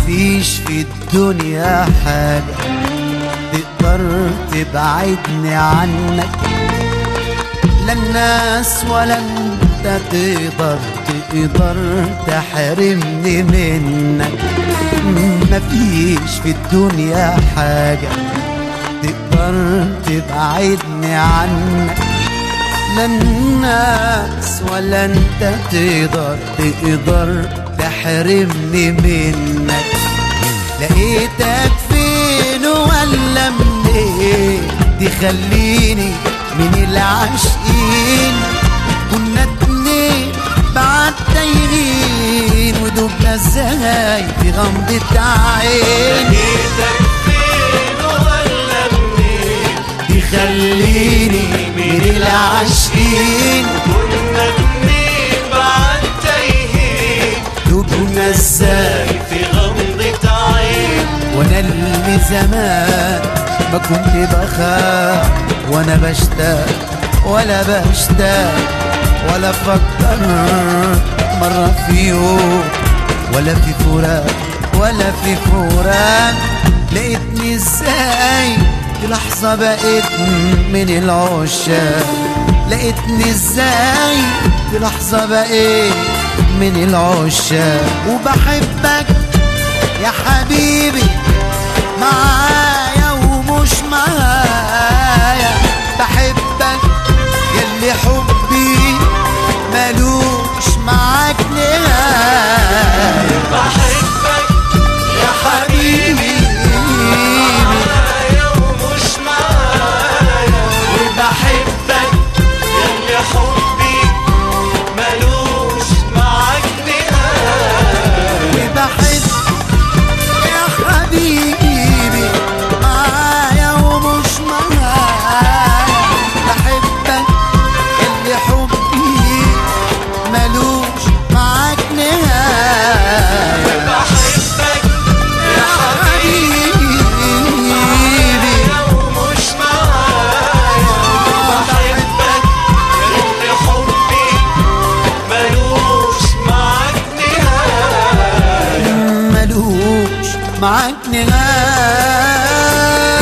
مفيش في الدنيا حاجة تقدر تبعدني عنك لا الناس ولا انت تقدر تقدر تحرمني منك مفيش في الدنيا حاجة تقدر تبعدني عنك لا الناس ولا انت تقدر تقدر تحرمني منك لقيتك فين ولا منين تخليني من العاشقين كنا اتنين بعد تايهين ودوبنا ازاي في غمضة عين لقيتك فين ولا منين تخليني من العاشقين كنا اتنين بعد تايهين دوبنا ازاي في غمضة عين وانا اللي زمان ما كنت بخاف وانا بشتاق ولا بشتاق ولا فكر مرة في يوم ولا في فراق ولا في فراق لقيتني ازاي في لحظة بقيت من العشاق لقيتني ازاي في لحظة بقيت من العشاق وبحبك يا حبيبي معايا ومش معايا بحبك ياللي حبي ملوش معاك نهاية بحبك يا حبيبي معايا ومش معايا وبحبك ياللي حبي ملوش معاك نهاية بحب يا حبيبي معايا ومش معايا بحبك اللي حبي ملوش معاك نهاية بحبك يا حبيبي معايا ومش معايا بحبك ياللي حبي ملوش معاك نهاية ملوش معاك نهاية